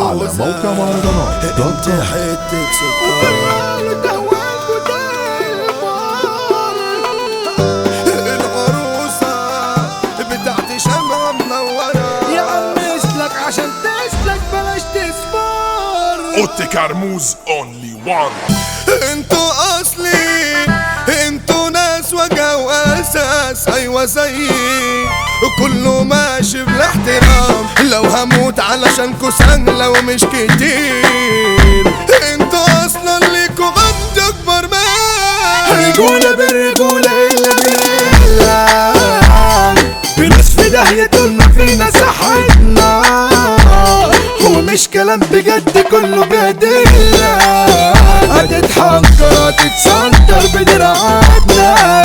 على موقع مهرجانات دوت انت كوم. حتة سكر العروسة بتاعتي شمعة منورة يا عم اسلك عشان تسلك بلاش تصبر اوتي كرموز اونلي وان انتوا اصلي انتوا ناس وجه واساس ايوه زيي كله ماشي بالاحترام لو هموت علشانكوا سهلة ومش كتير انتوا اصلا ليكوا غد اكبر ما رجولة بالرجولة إلا بالله في ناس في داهية طول ما فينا صحتنا هو مش كلام بجد كله بيدينا هتتحنكر هتتسنتر بدراعاتنا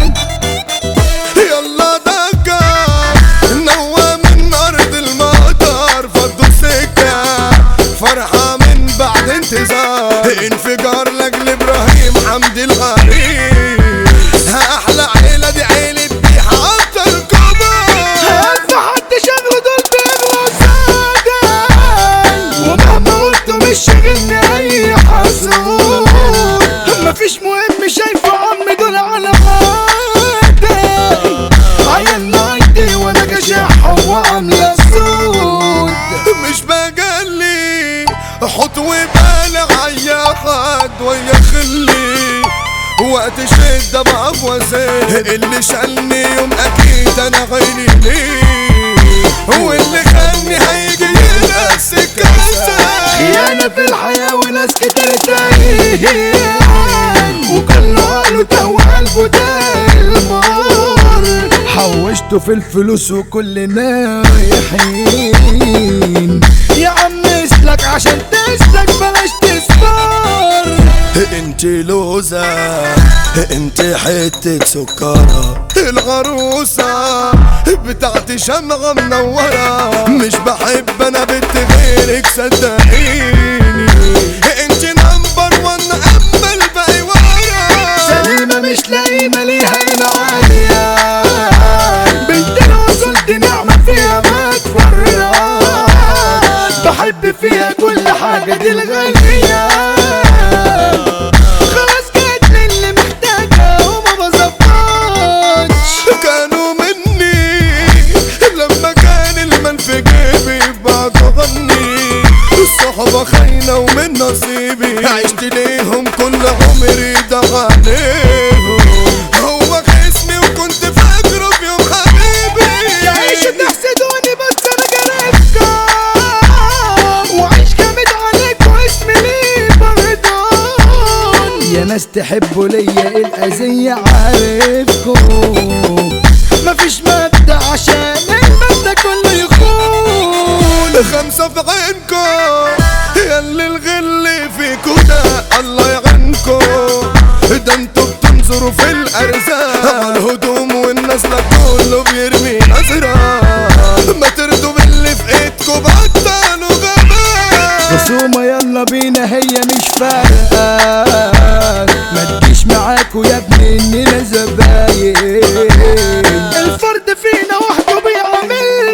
يلا دقة نوى من أرض المطر فضوا سكة فرحة من بعد انتظار انفجار لأجل إبراهيم حمدي الغريب أحلى عيلة دي عيلة بيحة أكتر كبار هات حد شغله دول بيغلى سادة ومهما قلت مش شاغلني أي حسود مفيش مهم شايفه عم دول على غادة عيالنا عيدي وأنا جشاح وعاملة سود مش بجلي حط وبالغ عيا خد ويا خلي وقت شدة بقف وزيد اللي شالني يوم اكيد انا غيري ليه واللي خلني هيجي ينقص الكاسة خيانة في الحياة وناس كتير تايهين وكل عقله تو قلبه ده المار حوشته في الفلوس وكلنا رايحين يا عم اسلك عشان تسلك بلاش تصبر انت لوزة انت حتة سكرة العروسة بتاعتي شمعة منورة مش بحب انا بنت غيرك صدقيني انت نمبر وان اما الباقي ورا سليمة مش لئيمة ليها العالية بنت الوصول دي نعمة فيها ما تفرق بحب فيها كل حاجة دي الغالية خلاص جت للي محتاجة وما بظبطش كانوا مني لما كان المال في جيبي بعد غني الصحبة خاينة ومن نصيبي عشت ليهم كل عمري ده عليهم هو خصمي وكنت فاكره في يوم حبيبي تعيش تحسدوني بس انا جربتكم وعيش جامد عليك واسمي ليه بردان يا ناس تحبوا ليا الاذية عارفكم مفيش مادة عشان المادة كله يخون خمسة في عينكم ياللي الغل فيكو ده الله يعينكم ده انتوا بتنظروا في الارزاق على الهدوم والناس لا كله بيرمي نظرة ما تردوا باللي في ايدكم بطلوا غباء خصومة يلا بينا هي مش فارقة ما تجيش معاكوا يا ابني اننا زباين الفرد فينا وحده بيعمل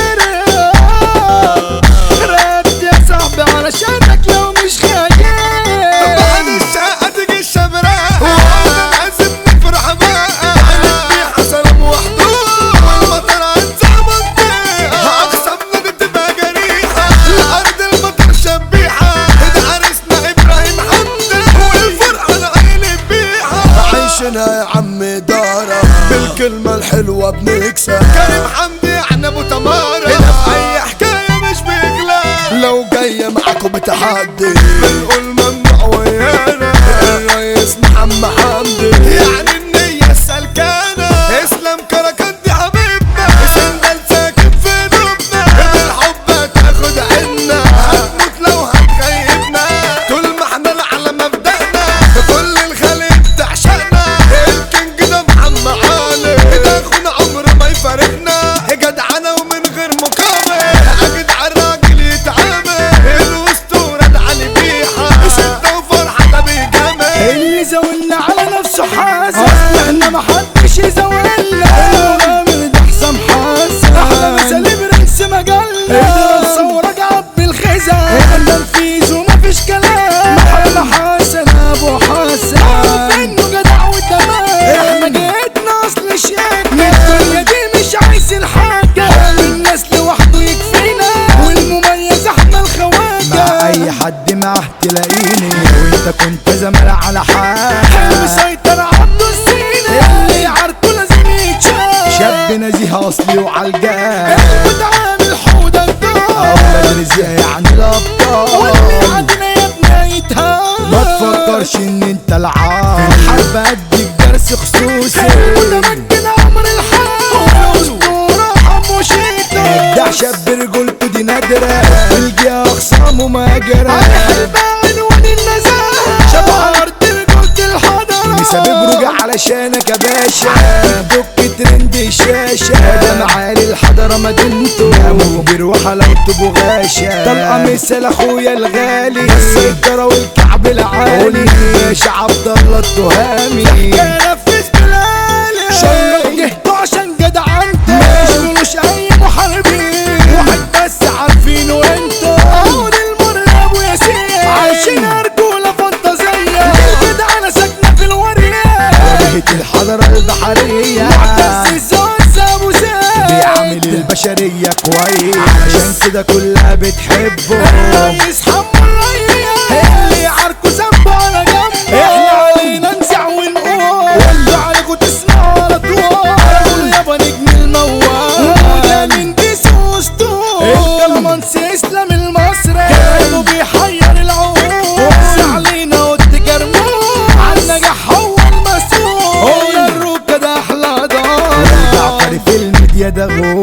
فرق رد يا صاحبي علشانك لو مش بعد خايف الساعة تجي الشمراء لازم نفرح بقى عرفت حسن وحدود والمطر عزة منطقة أقسمنا دي بتبقى جريحة الأرض المطر شبيحة ده عرسنا إبراهيم حمدي والفرحة العين بيحة عايشنا يا عم دارة بالكلمة الحلوة بنكسب كريم حمدي احنا ابو تمارة هنا في أي حكاية مش بيغلى لو جاية معاكم بتحدي بنقول ممنوع ويانا الرئيس محمد حمدي يعني النية السلكانة اسلام كركندي حبيبنا سندل ساكن في قلوبنا بالحب هتاخد عنا هتموت لو هتخيبنا طول ما احنا على مبدأنا كل الخليج تعشقنا الكينج ده محمد علي ده اخونا عمره ما يفارقنا جدعانة ومن غير مقابل اجدع الراجل يتعامل الاسطورة ده علي بيحة وزي يعني الابطال واللي عندنا يا ابني يتهان ما تفكرش ان انت العار الحرب اديك درس خصوصي متمكن عمر الحال والاسطوره حمو شيتو ابدع شاب رجولته دي نادره والجي اخصامه ماجره عنوان النزاهه شبه ارض رجولة الحضاره مسبب رجع علشانك يا باشا دك ترند الشاشة ده معالي الحضرة مدينته يا مخبر وحلاوته بغاشة طلقة مثل اخويا الغالي السيطرة والكعب العالي باشا عبد الله التهامي نفذ بلالي شرف جهته عشان جدع انت مش ملوش اي محاربين واحد بس عارفينه انتوا اول المر يا ابو ياسين عايشين رجولة فانتازية الجدع انا ساكنة في الورية واجهة الحضرة البحرية معتز الزوز ابو زيد بيعامل البشرية كويس عشان كده كلها بتحبه الرئيس حمو الريس اللي عاركو ذنبه على جنبه احنا علينا نزع ونقول واللي عليكوا تسمعوا على طول قول يابا نجم الموال وده من دي سوستو الكلمانسي اسلام المصري كلامه بيحير العقول علينا والتجرمون عالنجاح هو المسؤول هو الروكة ده احلى دار جعفري في الميديا ده غول